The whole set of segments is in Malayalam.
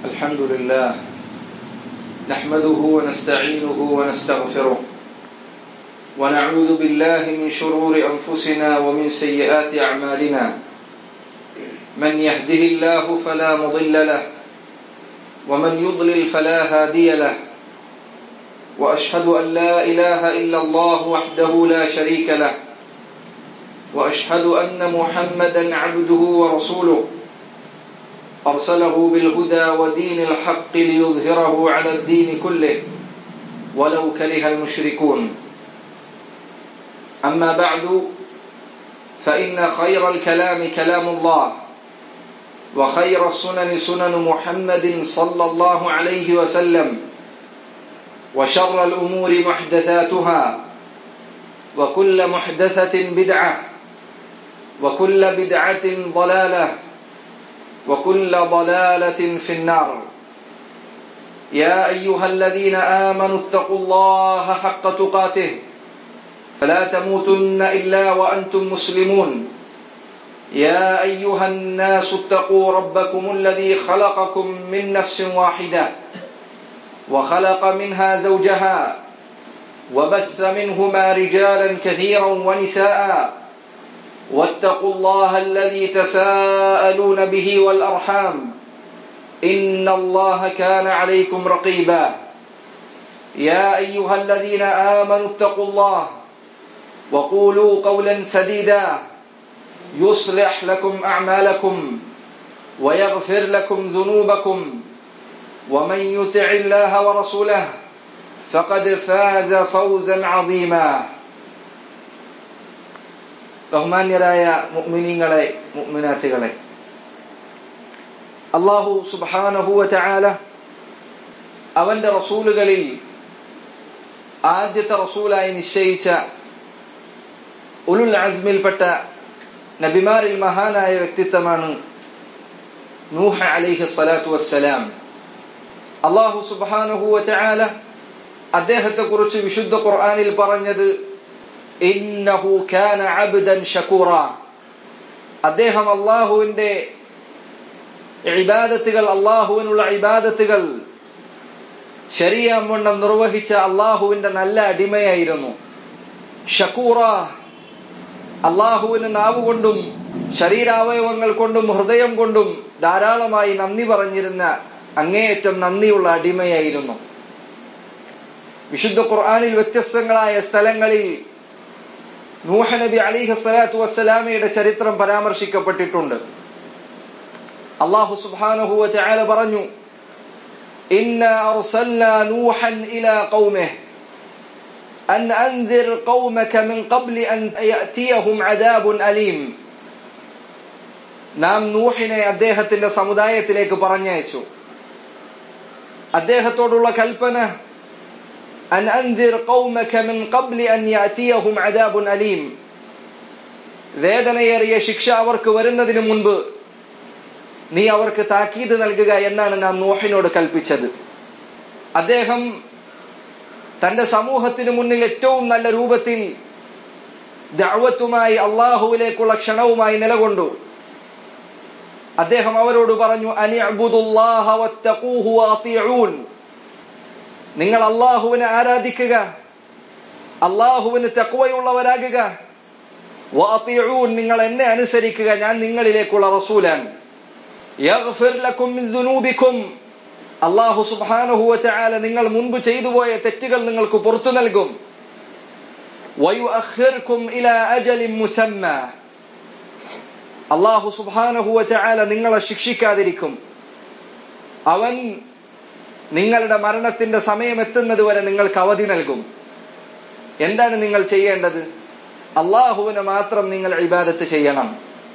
الحمد لله نحمده ونستعينه ونستغفره ونعوذ بالله من شرور انفسنا ومن سيئات اعمالنا من يهده الله فلا مضل له ومن يضلل فلا هادي له واشهد ان لا اله الا الله وحده لا شريك له واشهد ان محمدا عبده ورسوله ارسله بالهدى ودين الحق ليظهره على الدين كله ولو كره المشركون اما بعد فان خير الكلام كلام الله وخير السنن سنن محمد صلى الله عليه وسلم وشر الامور محدثاتها وكل محدثه بدعه وكل بدعه ضلاله وكل ضلاله في النار يا ايها الذين امنوا اتقوا الله حق تقاته فلا تموتن الا وانتم مسلمون يا ايها الناس اتقوا ربكم الذي خلقكم من نفس واحده وخلق منها زوجها وبث منهما رجالا كثيرا ونساء واتقوا الله الذي تساءلون به والارحام ان الله كان عليكم رقيبا يا ايها الذين امنوا اتقوا الله وقولوا قولا سديدا يصلح لكم اعمالكم ويغفر لكم ذنوبكم ومن يطع الله ورسوله فقد فاز فوزا عظيما ബഹുമാന്യരായ മുഅ്മിനീങ്ങളെ മുഅ്മിനാത്തുകളെ അള്ളാഹു സുബ്ഹാനഹു വതആല അവന്റെ റസൂലുകളിൽ ആദ്യത്തെ റസൂലായി നിശ്ചയിച്ച ഉലുൽ അസ്മിൽപ്പെട്ട നബിമാരിൽ മഹാനായ വ്യക്തിത്വമാണ് നൂഹ അലൈഹി സ്വലാത്തു വസ്സലാം അള്ളാഹു സുബ്ഹാനഹു വതആല അദ്ദേഹത്തെ കുറിച്ച് വിശുദ്ധ ഖുർആനിൽ പറഞ്ഞത് ഇന്നഹു കാന അബ്ദൻ ഷക്കൂറ അദ്ദേഹം അള്ളാഹുവിന്റെ ഇബാദത്തുകൾ അള്ളാഹുവിനുള്ള ഇബാദത്തുകൾ ശരിയാവണ്ണം നിർവഹിച്ച അള്ളാഹുവിന്റെ നല്ല അടിമയായിരുന്നു ഷക്കൂറ അള്ളാഹുവിന് നാവുകൊണ്ടും ശരീരാവയവങ്ങൾ കൊണ്ടും ഹൃദയം കൊണ്ടും ധാരാളമായി നന്ദി പറഞ്ഞിരുന്ന അങ്ങേയറ്റം നന്ദിയുള്ള അടിമയായിരുന്നു വിശുദ്ധ ഖുർആാനിൽ വ്യത്യസ്തങ്ങളായ സ്ഥലങ്ങളിൽ നൂഹ നബി അലിഹി സ്വലാത്തു വസ്സലാമയുടെ ചരിത്രം പരാമർശിക്കപ്പെട്ടിട്ടുണ്ട് അള്ളാഹു സുബ്ഹാനഹു വതആല പറഞ്ഞു ഇന്ന അർസൽനാ നൂഹൻ ഇലാ ഖൗമിഹി അൻ അൻദിർ ഖൗമക മിൻ ഖബ്ലി അൻ യഅതിയഹും അദാബുൻ അലീം നാം നൂഹിനെ അദ്ദേഹത്തിന്റെ സമുദായത്തിലേക്ക് പറഞ്ഞയച്ചു അദ്ദേഹത്തോടുള്ള കൽപ്പന أن أنذر قومك من قبل أن يأتيهم عذاب أليم വേദനയേറിയ ശിക്ഷ അവർക്ക് വരുന്നതിന് മുൻപ് നീ അവർക്ക് താക്കീത് നൽകുക എന്നാണ് നാം നോഹിനോട് കൽപ്പിച്ചത് അദ്ദേഹം തന്റെ സമൂഹത്തിന് മുന്നിൽ ഏറ്റവും നല്ല രൂപത്തിൽ ദഅവത്തുമായി അള്ളാഹുവിലേക്കുള്ള ക്ഷണവുമായി നിലകൊണ്ടു അദ്ദേഹം അവരോട് പറഞ്ഞു അനിഅബുദുല്ലാഹ വത്തഖൂഹു വഅതിഊൻ നിങ്ങൾ അള്ളാഹുവിനെ ആരാധിക്കുക അള്ളാഹുവിന് തെക്കുവയുള്ളവരാകുക നിങ്ങൾ എന്നെ അനുസരിക്കുക ഞാൻ നിങ്ങളിലേക്കുള്ള റസൂലാണ് അള്ളാഹു സുബാനുഹുവല നിങ്ങൾ മുൻപ് ചെയ്തു പോയ തെറ്റുകൾ നിങ്ങൾക്ക് പുറത്തു നൽകും അള്ളാഹു സുബാനുഹുവല നിങ്ങളെ ശിക്ഷിക്കാതിരിക്കും അവൻ നിങ്ങളുടെ മരണത്തിന്റെ സമയം എത്തുന്നത് വരെ നിങ്ങൾക്ക് അവധി നൽകും എന്താണ് നിങ്ങൾ ചെയ്യേണ്ടത് അള്ളാഹുവിനെ മാത്രം നിങ്ങൾ ഇബാദത്ത് ചെയ്യണം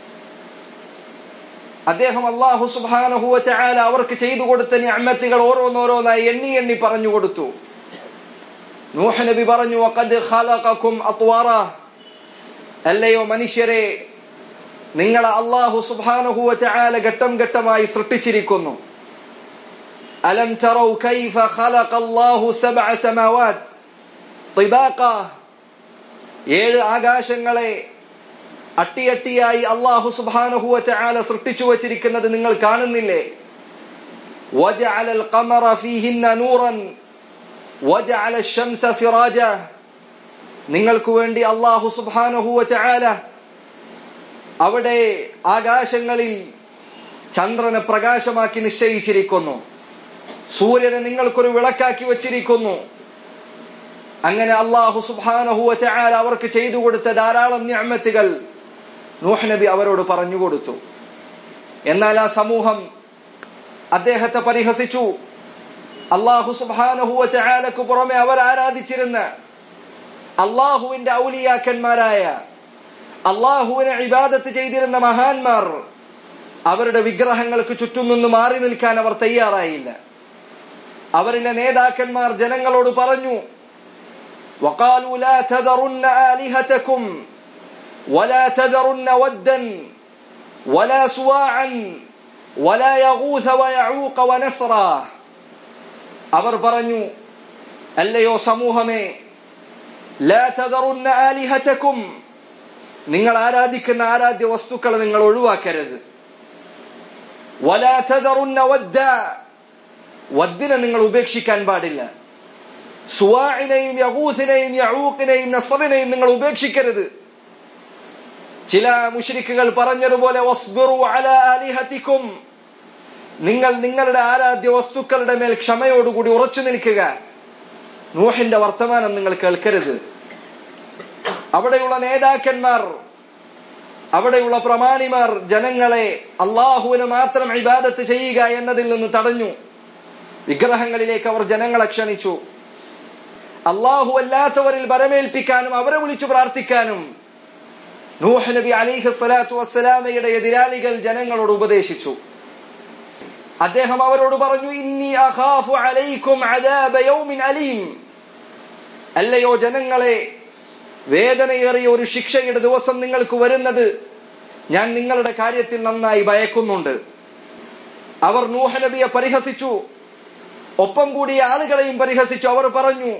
അദ്ദേഹം അള്ളാഹു സുബാനഹുവല അവർക്ക് ചെയ്തു കൊടുത്ത ഞാമത്തുകൾ ഓരോന്നോരോന്നായി എണ്ണി എണ്ണി പറഞ്ഞു കൊടുത്തു നൂഹ നബി പറഞ്ഞു അല്ലയോ മനുഷ്യരെ നിങ്ങളെ അള്ളാഹു സുബാനഹുവല ഘട്ടം ഘട്ടമായി സൃഷ്ടിച്ചിരിക്കുന്നു ألم تروا كيف خلق الله سبع سماوات طباقا ഏഴ് ആകാശങ്ങളെ അട്ടിയട്ടിയായി അള്ളാഹു സുബാനഹുവ ചാല സൃഷ്ടിച്ചു വച്ചിരിക്കുന്നത് നിങ്ങൾ കാണുന്നില്ലേ وجعل القمر فيهن نورا وجعل الشمس سراجا നിങ്ങൾക്ക് വേണ്ടി അള്ളാഹു സുബ്ഹാനഹു വതആല അവിടെ ആകാശങ്ങളിൽ ചന്ദ്രനെ പ്രകാശമാക്കി നിശ്ചയിച്ചിരിക്കുന്നു സൂര്യനെ നിങ്ങൾക്കൊരു വിളക്കാക്കി വച്ചിരിക്കുന്നു അങ്ങനെ അള്ളാഹു സുബ്ഹാനഹു വതആല അവർക്ക് ചെയ്തു കൊടുത്ത ധാരാളം നിഅമത്തുകൾ നൂഹ് നബി അവരോട് പറഞ്ഞു കൊടുത്തു എന്നാൽ ആ സമൂഹം അദ്ദേഹത്തെ പരിഹസിച്ചു അള്ളാഹു സുബ്ഹാനഹു വതആലക്ക് പുറമെ അവർ ആരാധിച്ചിരുന്ന അള്ളാഹുവിന്റെ ഔലിയാക്കന്മാരായ അള്ളാഹുവിനെ ഇബാദത്ത് ചെയ്തിരുന്ന മഹാന്മാർ അവരുടെ വിഗ്രഹങ്ങൾക്ക് ചുറ്റും നിന്ന് മാറി നിൽക്കാൻ അവർ തയ്യാറായില്ല അവരിലെ നേതാക്കന്മാർ ജനങ്ങളോട് പറഞ്ഞു وقالوا لا تذرن آلهتكم ولا تذرن ودا ولا سواعا ولا يغوث ويعوق ونسرا അവർ പറഞ്ഞു അല്ലയോ സമൂഹമേ ലാ തദറുന്ന ആലിഹതക്കും നിങ്ങൾ ആരാധിക്കുന്ന ആരാധ്യ വസ്തുക്കളെ നിങ്ങൾ ഒഴിവാക്കരുത് വലാ തദറുന്ന വദ്ദ വദ്ദിനെ നിങ്ങൾ ഉപേക്ഷിക്കാൻ പാടില്ല സുവാഇനെയും യഹൂസിനെയും യഹൂക്കിനെയും നസറിനെയും നിങ്ങൾ ഉപേക്ഷിക്കരുത് ചില മുഷരിക്കുകൾ പറഞ്ഞതുപോലെ വസ്ബിറു അലാ ആലിഹതിക്കും നിങ്ങൾ നിങ്ങളുടെ ആരാധ്യ വസ്തുക്കളുടെ മേൽ ക്ഷമയോടുകൂടി ഉറച്ചു നിൽക്കുക നൂഹിന്റെ വർത്തമാനം നിങ്ങൾ കേൾക്കരുത് അവിടെയുള്ള നേതാക്കന്മാർ അവിടെയുള്ള പ്രമാണിമാർ ജനങ്ങളെ അള്ളാഹുവിന് മാത്രം ഇബാദത്ത് ചെയ്യുക എന്നതിൽ നിന്ന് തടഞ്ഞു വിഗ്രഹങ്ങളിലേക്ക് അവർ ജനങ്ങളെ ക്ഷണിച്ചു അള്ളാഹു അല്ലാത്തവരിൽ ബരമേൽപ്പിക്കാനും അവരെ വിളിച്ചു പ്രാർത്ഥിക്കാനും നൂഹ് നബി അലിഹ് സ്വലാത്തു വസ്സലാമയുടെ എതിരാളികൾ ജനങ്ങളോട് ഉപദേശിച്ചു അദ്ദേഹം അവരോട് പറഞ്ഞു ഇന്നി അഖാഫു അലൈക്കും അദാബ യൗമിൻ അലീം അല്ലയോ ജനങ്ങളെ വേദനയേറിയ ഒരു ശിക്ഷയുടെ ദിവസം നിങ്ങൾക്ക് വരുന്നത് ഞാൻ നിങ്ങളുടെ കാര്യത്തിൽ നന്നായി ഭയക്കുന്നുണ്ട് അവർ നൂഹ നബിയെ പരിഹസിച്ചു ഒപ്പം കൂടിയ ആളുകളെയും പരിഹസിച്ചു അവർ പറഞ്ഞു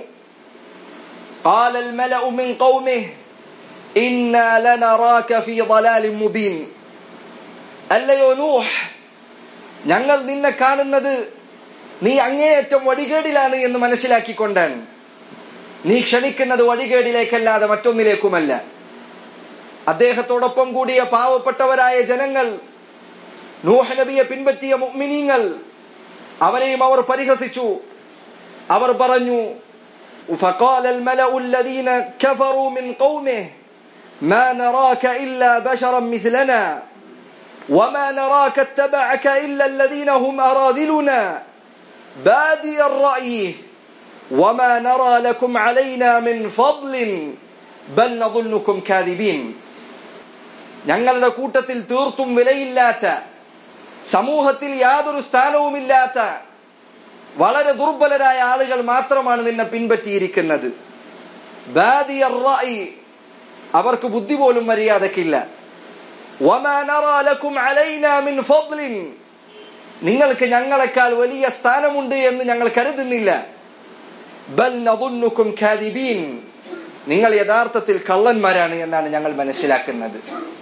قال الملأ من قومه إنا لنراك في ضلال مبين അല്ലയോ നൂഹ് ഞങ്ങൾ നിന്നെ കാണുന്നത് നീ അങ്ങേയറ്റം വടികേടിലാണ് എന്ന് മനസ്സിലാക്കിക്കൊണ്ടാണ് നീ ക്ഷണിക്കുന്നത് വഴികേടിലേക്കല്ലാതെ മറ്റൊന്നിലേക്കുമല്ല അദ്ദേഹത്തോടൊപ്പം കൂടിയ പാവപ്പെട്ടവരായ ജനങ്ങൾ നൂഹ് നബിയെ പിൻപറ്റിയ മുഅ്മിനീങ്ങൾ അവരെയും അവർ പരിഹസിച്ചു അവർ പറഞ്ഞു فقال الملأ الذين كفروا من قومه ما نراك إلا بشرا مثلنا وما نراك اتبعك إلا الذين هم أراذلنا بادي الرأي وما نرى لكم علينا من فضل بل نظنكم كاذبين ഞങ്ങളുടെ കൂട്ടത്തിൽ തീർത്തും വിലയില്ലാത്ത സമൂഹത്തിൽ യാതൊരു സ്ഥാനവുമില്ലാത്ത വളരെ ദുർബലരായ ആളുകൾ മാത്രമാണ് നിന്നെ പിൻപറ്റിയിരിക്കുന്നത് ബാദിയർ റഅയി, അവർക്ക് ബുദ്ധി പോലും മര്യാദക്കില്ല വമാ നറാ ലക്കും അലൈനാ മിൻ ഫദ്ലിൻ നിങ്ങൾക്ക് ഞങ്ങളെക്കാൾ വലിയ സ്ഥാനമുണ്ട് എന്ന് ഞങ്ങൾ കരുതുന്നില്ല ബൽ നദുന്നുക്കും കാദിബീൻ നിങ്ങൾ യഥാർത്ഥത്തിൽ കള്ളന്മാരാണ് എന്നാണ് ഞങ്ങൾ മനസ്സിലാക്കുന്നത്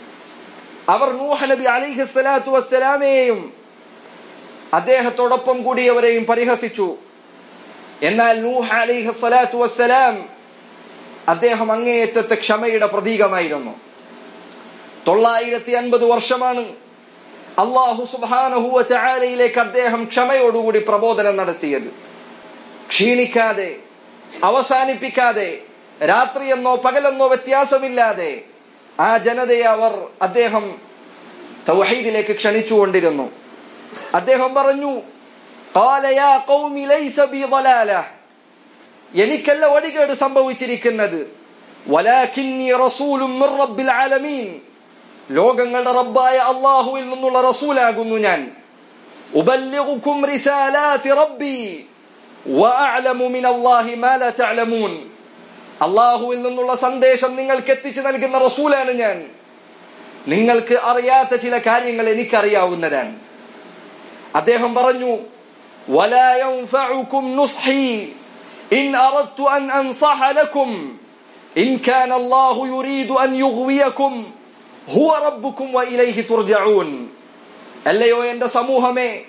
അവർ നൂഹ നബി അലിഹി സ്വലാത്തു വസ്സലാമയെയും അദ്ദേഹത്തോടൊപ്പം കൂടിയവരെയും പരിഹസിച്ചു എന്നാൽ നൂഹ് അലിഹി സ്വലാത്തു വസ്സലാം അദ്ദേഹം അങ്ങേയറ്റത്തെ ക്ഷമയുടെ പ്രതീകമായിരുന്നു തൊള്ളായിരത്തി അൻപത് വർഷമാണ് അള്ളാഹു സുബാനഹുവ ചായാലയിലേക്ക് അദ്ദേഹം ക്ഷമയോടുകൂടി പ്രബോധനം നടത്തിയത് ക്ഷീണിക്കാതെ അവസാനിപ്പിക്കാതെ രാത്രിയെന്നോ പകലെന്നോ വ്യത്യാസമില്ലാതെ ആ ജനതയെ അവർ അദ്ദേഹം തൗഹീദിലേക്ക് ക്ഷണിച്ചുകൊണ്ടിരുന്നു അദ്ദേഹം പറഞ്ഞു "ഖാല യാ ഖൗമി ലൈസ ബി ളലാല." എനിക്കല്ല വഴികേട് സംഭവിച്ചിരിക്കുന്നത് വലാകിന്നി റസൂലും മിർ റബ്ബിൽ ആലമീൻ ലോകങ്ങളുടെ റബ്ബായ അള്ളാഹുവിൽ നിന്നുള്ള റസൂലാകുന്നു ഞാൻ ഉബല്ലിഗുക്കും റിസാലാത്തി റബ്ബി വഅഅലമു മിൻ അല്ലാഹി മാ ലാ തഅലമൂൻ അള്ളാഹുവിൽ നിന്നുള്ള സന്ദേശം നിങ്ങൾക്ക് എത്തിച്ചു നൽകുന്ന റസൂലാണ് ഞാൻ നിങ്ങൾക്ക് അറിയാത്ത ചില കാര്യങ്ങൾ എനിക്കറിയാവുന്നതാണ് അദ്ദേഹം പറഞ്ഞു ولا ينفعكم نصحي إن أردت أن أنصح لكم إن كان الله يريد أن يغويكم هو ربكم وإليه ترجعون അല്ലയോ എന്റെ സമൂഹമേ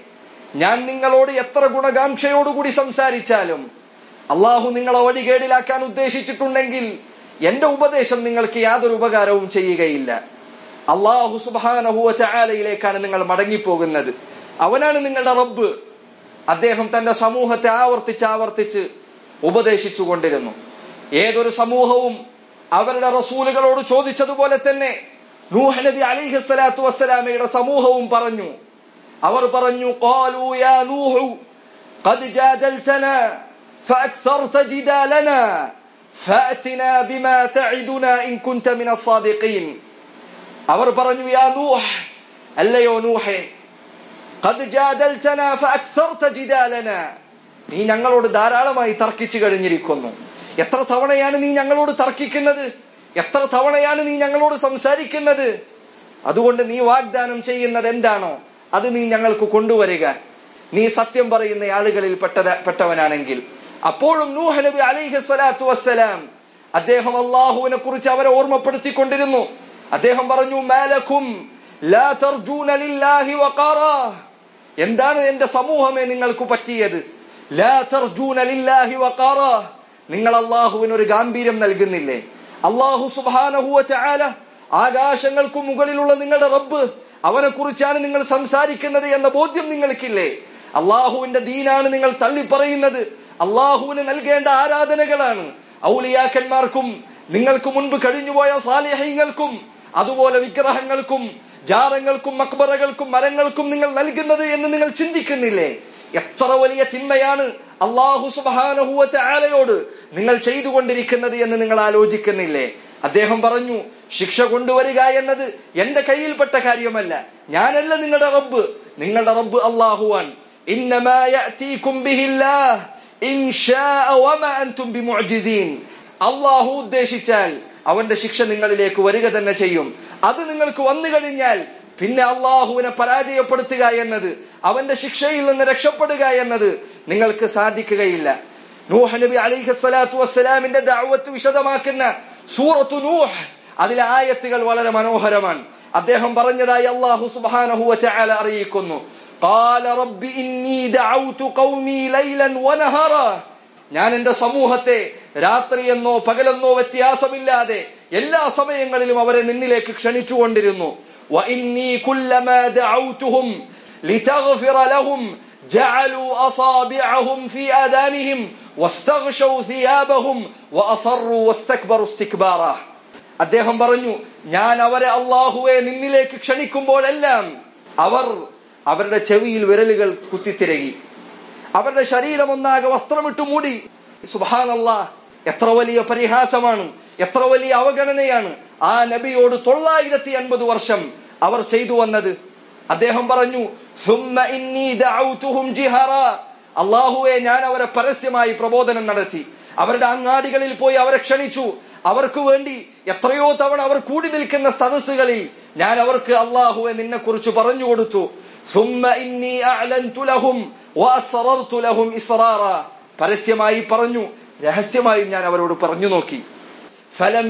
ഞാൻ നിങ്ങളോട് എത്ര ഗുണകാംക്ഷയോടുകൂടി സംസാരിച്ചാലും അള്ളാഹു നിങ്ങളെ വഴികേടിലാക്കാൻ ഉദ്ദേശിച്ചിട്ടുണ്ടെങ്കിൽ എന്റെ ഉപദേശം നിങ്ങൾക്ക് യാതൊരു ഉപകാരവും ചെയ്യുകയില്ല അള്ളാഹു സുബാനഹുവ ചാലയിലേക്കാണ് നിങ്ങൾ മടങ്ങിപ്പോകുന്നത് അവനാണ് നിങ്ങളുടെ റബ്ബ് അദ്ദേഹം തന്റെ സമൂഹത്തെ ആവർത്തിച്ച് ആവർത്തിച്ച് ഉപദേശിച്ചു കൊണ്ടിരുന്നു ഏതൊരു സമൂഹവും അവരുടെ റസൂലുകളോട് ചോദിച്ചതുപോലെ തന്നെ നൂഹ് നബി അലിഹി സ്വലാത്തു വസ്സലാമയുടെ സമൂഹവും പറഞ്ഞു അവർ പറഞ്ഞു قالوا يا نوح قد جادلتنا فأكثرت جدالنا فأتنا بما تعدنا إن كنت من الصادقين അവർ പറഞ്ഞു യാ നൂഹ് അല്ലയോ നൂഹേ قد جادلتنا فأكثرت جدالنا നീ ഞങ്ങളോട് ധാരാളമായി തർക്കിച്ചു കഴിഞ്ഞിരിക്കുന്നു എത്ര തവണയാണ് നീ ഞങ്ങളോട് തർക്കിക്കുന്നത് എത്ര തവണയാണ് നീ ഞങ്ങളോട് സംസാരിക്കുന്നത് അതുകൊണ്ട് നീ വാഗ്ദാനം ചെയ്യുന്നത് എന്താണോ അത് നീ ഞങ്ങൾക്ക് കൊണ്ടുവരിക നീ സത്യം പറയുന്ന ആളുകളിൽ പെട്ടത പെട്ടവനാണെങ്കിൽ അപ്പോഴും നൂഹ് നബി അലൈഹി സ്വലാത്തു വസ്സലാം അദ്ദേഹം അള്ളാഹുവിനെ കുറിച്ച് അവരെ ഓർമ്മപ്പെടുത്തിക്കൊണ്ടിരുന്നു അദ്ദേഹം പറഞ്ഞു മാലക്കും ലാ തർജൂന ലില്ലാഹി വഖാറാ എന്താണ് എന്റെ സമൂഹമേ നിങ്ങൾക്ക് പറ്റിയത് ലാ തർജൂന ലില്ലാഹി വഖാറാ നിങ്ങൾ അള്ളാഹുവിന് ഒരു ഗാംഭീര്യം നൽകുന്നില്ലേ അള്ളാഹു സുബാനഹുവ ചാല ആകാശങ്ങൾക്ക് മുകളിലുള്ള നിങ്ങളുടെ റബ്ബ് അവനെ കുറിച്ചാണ് നിങ്ങൾ സംസാരിക്കുന്നത് എന്ന ബോധ്യം നിങ്ങൾക്കില്ലേ അള്ളാഹുവിന്റെ ദീനാണ് നിങ്ങൾ തള്ളിപ്പറയുന്നത് അള്ളാഹുവിന് നൽകേണ്ട ആരാധനകളാണ് ഔലിയാക്കന്മാർക്കും നിങ്ങൾക്ക് മുൻപ് കഴിഞ്ഞുപോയ സാലിഹ്യങ്ങൾക്കും അതുപോലെ വിഗ്രഹങ്ങൾക്കും ജാറങ്ങൾക്കും മക്ബറകൾക്കും മരങ്ങൾക്കും നിങ്ങൾ നൽകുന്നത് എന്ന് നിങ്ങൾ ചിന്തിക്കുന്നില്ലേ എത്ര വലിയ തിന്മയാണ് അള്ളാഹു സുബാനഹുവത്തെ ആലയോട് നിങ്ങൾ ചെയ്തുകൊണ്ടിരിക്കുന്നത് എന്ന് നിങ്ങൾ ആലോചിക്കുന്നില്ലേ അദ്ദേഹം പറഞ്ഞു ശിക്ഷ കൊണ്ടുവരിക എന്നത് എന്റെ കയ്യിൽപ്പെട്ട കാര്യമല്ല ഞാനല്ല നിങ്ങളുടെ റബ്ബ് നിങ്ങളുടെ റബ്ബ് അള്ളാഹുവാൻ അള്ളാഹു ഉദ്ദേശിച്ചാൽ അവന്റെ ശിക്ഷ നിങ്ങളിലേക്ക് വരിക തന്നെ ചെയ്യും അത് നിങ്ങൾക്ക് വന്നു കഴിഞ്ഞാൽ പിന്നെ അള്ളാഹുവിനെ പരാജയപ്പെടുത്തുക എന്നത് അവന്റെ ശിക്ഷയിൽ നിന്ന് രക്ഷപ്പെടുക എന്നത് നിങ്ങൾക്ക് സാധിക്കുകയില്ല നൂഹ് നബി അലിഹി സ്വലാത്തു വസ്സലാമിന്റെ ദാവത്ത് വിശദമാക്കുന്ന സൂറത്തു നൂഹ് അതിലെ ആയത്തുകൾ വളരെ മനോഹരമാണ് അദ്ദേഹം പറഞ്ഞതായി അള്ളാഹു സുബ്ഹാനഹു വതആല അറിയിക്കുന്നു قال رب إني دعوت قومي ليلا ونهارا ഞാൻ എന്റെ സമൂഹത്തെ രാത്രിയെന്നോ പകലെന്നോ വ്യത്യാസമില്ലാതെ എല്ലാ സമയങ്ങളിലും അവരെ നിന്നിലേക്ക് ക്ഷണിച്ചുകൊണ്ടിരുന്നു وإني كلما دعوتهم لتغفر لهم جعلوا أصابعهم في آذانهم واستغشوا ثيابهم وأصروا واستكبروا استكبارا അദ്ദേഹം പറഞ്ഞു ഞാൻ അവരെ അള്ളാഹുവെ നിന്നിലേക്ക് ക്ഷണിക്കുമ്പോഴെല്ലാം അവർ അവരുടെ ചെവിയിൽ വിരലുകൾ കുത്തിത്തിരകി അവരുടെ ശരീരം ഒന്നാകെ വസ്ത്രമിട്ട് മൂടി സുബാനല്ലാ എത്ര വലിയ പരിഹാസമാണ് എത്ര വലിയ അവഗണനയാണ് ആ നബിയോട് തൊള്ളായിരത്തി അൻപത് വർഷം അവർ ചെയ്തു വന്നത് അദ്ദേഹം പറഞ്ഞു അള്ളാഹുവെ ഞാൻ അവരെ പരസ്യമായി പ്രബോധനം നടത്തി അവരുടെ അങ്ങാടികളിൽ പോയി അവരെ ക്ഷണിച്ചു അവർക്ക് വേണ്ടി എത്രയോ തവണ അവർ കൂടി നിൽക്കുന്ന സദസ്സുകളിൽ ഞാൻ അവർക്ക് അള്ളാഹുവെ നിന്നെ കുറിച്ച് പറഞ്ഞു കൊടുത്തു പരസ്യമായി പറഞ്ഞു രഹസ്യമായും ഞാൻ അവരോട് പറഞ്ഞു നോക്കി ഫലം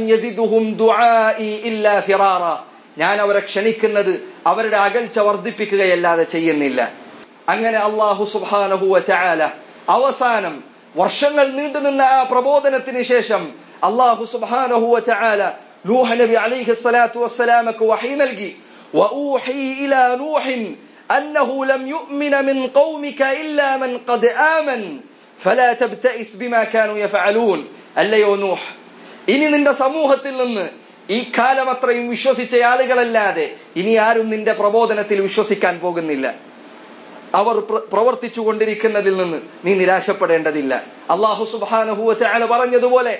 ഞാൻ അവരെ ക്ഷണിക്കുന്നത് അവരുടെ അകൽച്ച വർദ്ധിപ്പിക്കുകയല്ലാതെ ചെയ്യുന്നില്ല അങ്ങനെ അള്ളാഹു സുബാനഹുവ ചാല അവസാനം വർഷങ്ങൾ നീണ്ടുനിന്ന ആ പ്രബോധനത്തിന് ശേഷം അള്ളാഹു സുബാനഹുവ ചാല നൂഹ നബി അലിഹി സ്വലാത്തു വസ്സലാമക്ക് വഹി നൽകി وأوحي إلى نوح أنه لم يؤمن من قومك إلا من قد آمن فلا تبتئس بما كانوا يفعلون അല്ലയോ നൂഹ് ഇനി നിന്റെ സമൂഹത്തിൽ നിന്ന് ഈ കാലം അത്രയും വിശ്വസിച്ച ആളുകളല്ലാതെ ഇനി ആരും നിന്റെ പ്രബോധനത്തിൽ വിശ്വസിക്കാൻ പോകുന്നില്ല അവർ പ്രവർത്തിച്ചു കൊണ്ടിരിക്കുന്നതിൽ നിന്ന് നീ നിരാശപ്പെടേണ്ടതില്ല അള്ളാഹു സുബാനഹുല പറഞ്ഞതുപോലെ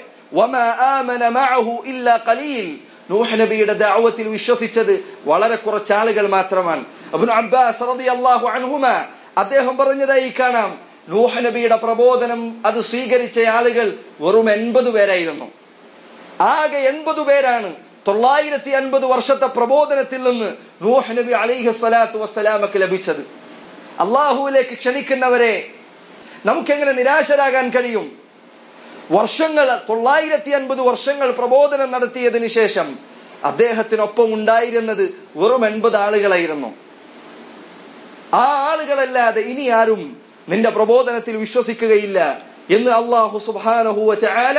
നൂഹ് നബിയുടെ ദാവത്തിൽ വിശ്വസിച്ചത് വളരെ കുറച്ച് ആളുകൾ മാത്രമാണ് അബ്നു അബ്ബാസ് റളിയല്ലാഹു അൻഹുമ അദ്ദേഹം പറഞ്ഞതായി കാണാം നൂഹ് നബിയുടെ പ്രബോധനം അത് സ്വീകരിച്ച ആളുകൾ വെറും എൺപത് പേരായിരുന്നു ആകെ എൺപത് പേരാണ് തൊള്ളായിരത്തി അൻപത് വർഷത്തെ പ്രബോധനത്തിൽ നിന്ന് നൂഹ് നബി അലിഹി സ്വലാത്തു വസ്സലാമക്ക് ലഭിച്ചത് അള്ളാഹുവിലേക്ക് ക്ഷണിക്കുന്നവരെ നമുക്കെങ്ങനെ നിരാശരാകാൻ കഴിയും വർഷങ്ങൾ തൊള്ളായിരത്തി അൻപത് വർഷങ്ങൾ പ്രബോധനം നടത്തിയതിനു ശേഷം അദ്ദേഹത്തിനൊപ്പം ഉണ്ടായിരുന്നത് വെറും എൺപത് ആളുകളായിരുന്നു ആ ആളുകളല്ലാതെ ഇനി ആരും നിന്റെ പ്രബോധനത്തിൽ വിശ്വസിക്കുകയില്ല എന്ന് അള്ളാഹു സുബാനഹുവ ചാല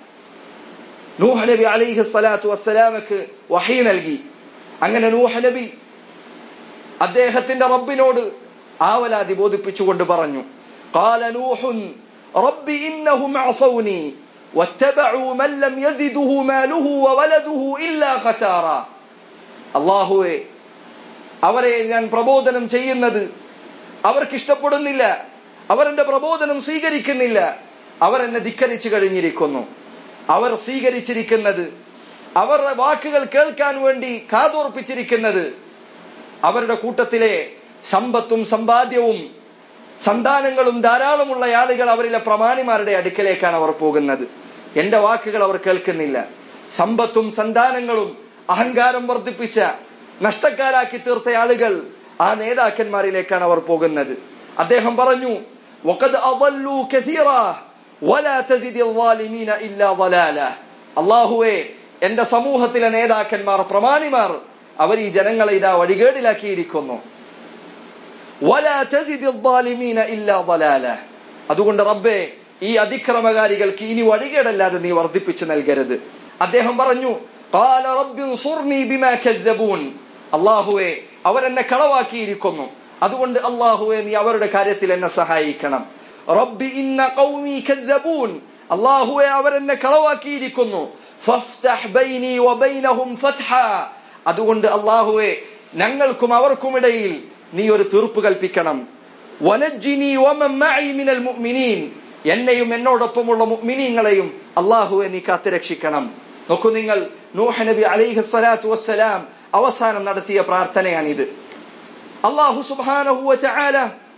നൂഹ് നബി അലൈഹി സ്വലാത്തു വസ്സലാമക്ക് വഹി നൽകി അങ്ങനെ നൂഹ് നബി അദ്ദേഹത്തിന്റെ റബ്ബിനോട് ആവലാതി ബോധിപ്പിച്ചുകൊണ്ട് പറഞ്ഞു قال نوح رب إنهم عصوني واتبعوا من لم يزده ماله وولده إلا خسارا അള്ളാഹുവെ അവരെ ഞാൻ പ്രബോധനം ചെയ്യുന്നത് അവർക്ക് ഇഷ്ടപ്പെടുന്നില്ല അവർ എന്റെ പ്രബോധനം സ്വീകരിക്കുന്നില്ല അവർ എന്നെ ധിക്കരിച്ചു കഴിഞ്ഞിരിക്കുന്നു അവർ സ്വീകരിച്ചിരിക്കുന്നത് അവരുടെ വാക്കുകൾ കേൾക്കാൻ വേണ്ടി കാതോർപ്പിച്ചിരിക്കുന്നത് അവരുടെ കൂട്ടത്തിലെ സമ്പത്തും സമ്പാദ്യവും സന്താനങ്ങളും ധാരാളമുള്ള ആളുകൾ അവരിലെ പ്രമാണിമാരുടെ അടുക്കലേക്കാണ് അവർ പോകുന്നത് എന്റെ വാക്കുകൾ അവർ കേൾക്കുന്നില്ല സമ്പത്തും സന്താനങ്ങളും അഹങ്കാരം വർദ്ധിപ്പിച്ച നഷ്ടക്കാരാക്കി തീർത്ത ആളുകൾ ആ നേതാക്കന്മാരിലേക്കാണ് അവർ പോകുന്നത് അദ്ദേഹം പറഞ്ഞു "വഖദ് അضلوا كثيرا ولا تزد الظالمين إلا ضلالا." അള്ളാഹുവേ എന്റെ സമൂഹത്തിലെ നേതാക്കന്മാർ പ്രമാണിമാർ അവർ ഈ ജനങ്ങളെ ഇതാ വഴികേടിലാക്കിയിരിക്കുന്നു ولا تزد الظالمين إلا ضلالا. അതുകൊണ്ട് റബ്ബേ ഈ അതിക്രമകാരികൾക്ക് ഇനി വഴികേടല്ലാതെ നീ വർദ്ധിപ്പിച്ചു നൽകരുത് അദ്ദേഹം പറഞ്ഞു قال رب انصرني بما كذبون അള്ളാഹുവെ അവരെന്നെ കളവാക്കിയിരിക്കുന്നു അതുകൊണ്ട് അള്ളാഹുവെ നീ അവരുടെ കാര്യത്തിൽ എന്നെ സഹായിക്കണം റബ്ബി ഇന്ന ഖൗമി കذبون അള്ളാഹുവെ അവരെന്നെ കളവാക്കിയിരിക്കുന്നു ഫഫ്തഹ് ബൈനി വബൈനഹും ഫത്ഹാ അതുകൊണ്ട് അള്ളാഹുവെ ഞങ്ങൾക്കും അവർക്കുമിടയിൽ നീ ഒരു തീർപ്പ് കൽപ്പിക്കണം വനജ്ജിനി വമൻ മഅി മിനൽ മുഅ്മിനീൻ എന്നെയും എന്നോടൊപ്പമുള്ള മുഅ്മിനീങ്ങളെയും അള്ളാഹുവെ നീ കാത്തുരക്ഷിക്കണം നോക്കൂ നിങ്ങൾ നൂഹ് നബി അലൈഹി സ്വലാത്തു വസ്സലാം അവസാനം നടത്തിയ പ്രാർത്ഥനയാണിത് അള്ളാഹു സുബ്ഹാനഹു വതആല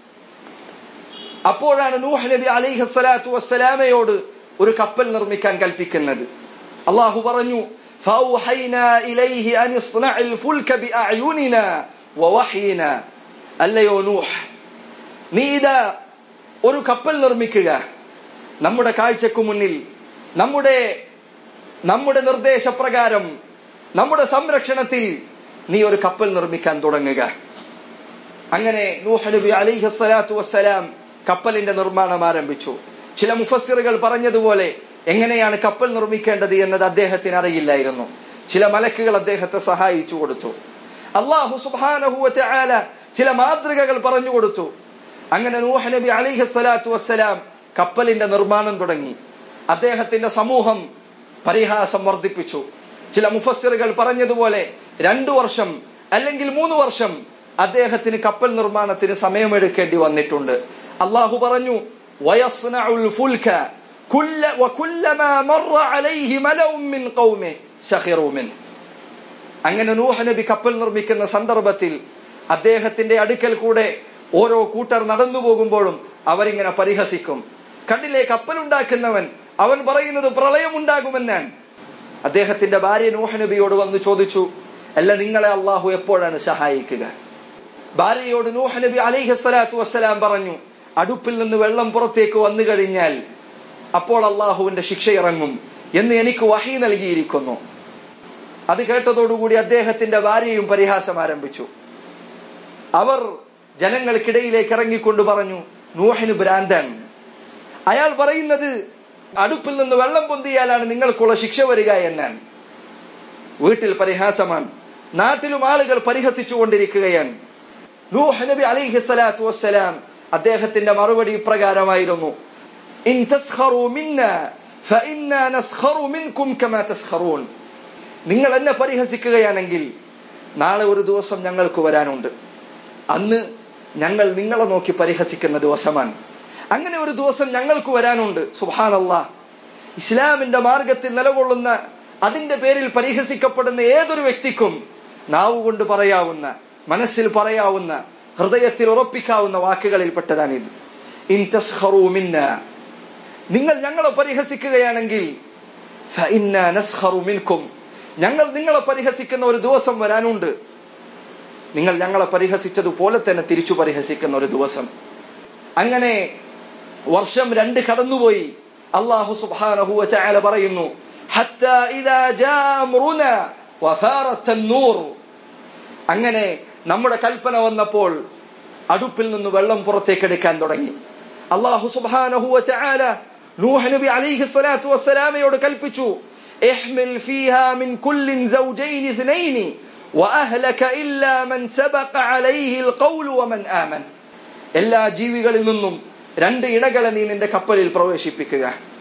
അപ്പോഴാണ് നൂഹ് നബി അലൈഹി സ്വലാത്തു വസ്സലാമയോട് ഒരു കപ്പൽ നിർമ്മിക്കാൻ കൽപ്പിക്കുന്നത് അള്ളാഹു പറഞ്ഞു فأوحينا إليه أن اصنع الفلك بأعيننا ووحينا അല്ലയോ നൂഹ് നീ ഇതാ ഒരു കപ്പൽ നിർമ്മിക്കുക നമ്മുടെ കാഴ്ചക്കു മുന്നിൽ നമ്മുടെ നമ്മുടെ നിർദ്ദേശപ്രകാരം നമ്മുടെ സംരക്ഷണത്തിൽ നീ ഒരു കപ്പൽ നിർമ്മിക്കാൻ തുടങ്ങുക അങ്ങനെ നൂഹ് നബി അലൈഹി സ്വലാത്തു വസ്സലാം കപ്പലിന്റെ നിർമ്മാണം ആരംഭിച്ചു ചില മുഫസ്സിറുകൾ പറഞ്ഞതുപോലെ എങ്ങനെയാണ് കപ്പൽ നിർമ്മിക്കേണ്ടത് എന്നത് അദ്ദേഹത്തിന് അറിയില്ലായിരുന്നു ചില മലക്കുകൾ അദ്ദേഹത്തെ സഹായിച്ചു കൊടുത്തു അള്ളാഹു സുബാനഹുവത്തെ ആല ചില മാതൃകകൾ പറഞ്ഞു കൊടുത്തു അങ്ങനെ നൂഹ് നബി അലിഹി സ്വലാത്തു വസ്സലാം കപ്പലിന്റെ നിർമ്മാണം തുടങ്ങി അദ്ദേഹത്തിന്റെ സമൂഹം പരിഹാസം വർദ്ധിപ്പിച്ചു ചില മുഫസ്സിറുകൾ പറഞ്ഞതുപോലെ രണ്ടു വർഷം അല്ലെങ്കിൽ മൂന്ന് വർഷം അദ്ദേഹത്തിന് കപ്പൽ നിർമ്മാണത്തിന് സമയമെടുക്കേണ്ടി വന്നിട്ടുണ്ട് അള്ളാഹു പറഞ്ഞു വയസ്നഉൽ ഫുൽക കുല്ല വകുല്ലമാ മറ അലൈഹി മലഉം മിൻ ഖൗമി സഖിറു മിൻ അങ്ങനെ നൂഹ് നബി കപ്പൽ നിർമ്മിക്കുന്ന സന്ദർഭത്തിൽ അദ്ദേഹത്തിന്റെ അടുക്കൽ കൂടെ ഓരോ കൂട്ടർ നടന്നു പോകുമ്പോഴും അവരിങ്ങനെ പരിഹസിക്കും കണ്ടില്ലേ കപ്പൽ ഉണ്ടാക്കുന്നവൻ അവൻ പറയുന്നത് പ്രളയം ഉണ്ടാകുമെന്നാണ് അദ്ദേഹത്തിന്റെ ഭാര്യ നൂഹ് നബിയോട് വന്ന് ചോദിച്ചു അല്ല നിങ്ങളെ അള്ളാഹു എപ്പോഴാണ് സഹായിക്കുക ഭാര്യയോട് നൂഹ് നബി അലൈഹി സ്വലാത്തു വസ്സലാം പറഞ്ഞു അടുപ്പിൽ നിന്ന് വെള്ളം പുറത്തേക്ക് വന്നു കഴിഞ്ഞാൽ അപ്പോൾ അള്ളാഹുവിന്റെ ശിക്ഷ ഇറങ്ങും എന്ന് എനിക്ക് വഹി നൽകിയിരിക്കുന്നു അത് കേട്ടതോടുകൂടി അദ്ദേഹത്തിന്റെ ഭാര്യയും പരിഹാസം ആരംഭിച്ചു അവർ ജനങ്ങൾക്കിടയിലേക്ക് ഇറങ്ങിക്കൊണ്ട് പറഞ്ഞു നൂഹിന് ഭ്രാന്തൻ അയാൾ പറയുന്നത് അടുപ്പിൽ നിന്ന് വെള്ളം പൊന്തിയാലാണ് നിങ്ങൾക്കുള്ള ശിക്ഷ വരിക എന്നാണ് വീട്ടിൽ പരിഹാസമാണ് നാട്ടിലും ആളുകൾ പരിഹസിച്ചുകൊണ്ടിരിക്കുകയാണ് നൂഹ് നബി അലൈഹി സ്വലാത്തു വസ്സലാം അദ്ദേഹത്തിന്റെ മറുപടി ഇപ്രകാരമായിരുന്നു ഇൻ തസ്ഖറു മിന്ന ഫഇന്നാ നസ്ഖറു മിൻകും കമാ തസ്ഖറൂൻ നിങ്ങൾ എന്നെ പരിഹസിക്കുകയാണെങ്കിൽ നാളെ ഒരു ദിവസം ഞങ്ങൾക്ക് വരാനുണ്ട് അന്ന് ഞങ്ങൾ നിങ്ങളെ നോക്കി പരിഹസിക്കുന്ന ദിവസമാണ് അങ്ങനെ ഒരു ദിവസം ഞങ്ങൾക്ക് വരാനുണ്ട് സുഹാനല്ലാ ഇസ്ലാമിന്റെ മാർഗത്തിൽ നിലകൊള്ളുന്ന അതിന്റെ പേരിൽ പരിഹസിക്കപ്പെടുന്ന ഏതൊരു വ്യക്തിക്കും നാവ് കൊണ്ട് പറയാവുന്ന മനസ്സിൽ പറയാവുന്ന ഹൃദയത്തിൽ ഉറപ്പിക്കാവുന്ന വാക്കുകളിൽപ്പെട്ടതാണിത് ഇൻ തസ്ഖറൂ മിന്ന നിങ്ങൾ ഞങ്ങളെ പരിഹസിക്കുകയാണെങ്കിൽ ഫഇന്നാ നസ്ഖറു മിൻകും ഞങ്ങൾ നിങ്ങളെ പരിഹസിക്കുന്ന ഒരു ദിവസം വരാനുണ്ട് നിങ്ങൾ ഞങ്ങളെ പരിഹസിച്ചതുപോലെ തന്നെ തിരിച്ചു പരിഹസിക്കുന്ന ഒരു ദിവസം അങ്ങനെ വർഷം രണ്ട് കടന്നുപോയി അള്ളാഹു സുബ്ഹാനഹു വതആല പറയുന്നു ഹത്താ ഇദാ ജാ അംറുനാ വഫാറത്ത النൂർ അങ്ങനെ നമ്മുടെ കൽപ്പന വന്നപ്പോൾ അടുപ്പിൽ നിന്ന് വെള്ളം പുറത്തേക്കെടുക്കാൻ തുടങ്ങി അള്ളാഹു സുബ്ഹാനഹു വതആല നൂഹ് നബി അലൈഹി സ്വലാത്തു വസ്സലാമയോട് കൽപ്പിച്ചു احمل فيها من كل زوجين اثنين واهلك الا من سبق عليه القول ومن آمن എല്ലാ ജീവികളിൽ നിന്നും രണ്ട് ഇണകളെ നീ നിന്റെ കപ്പലിൽ പ്രവേശിപ്പിക്കുക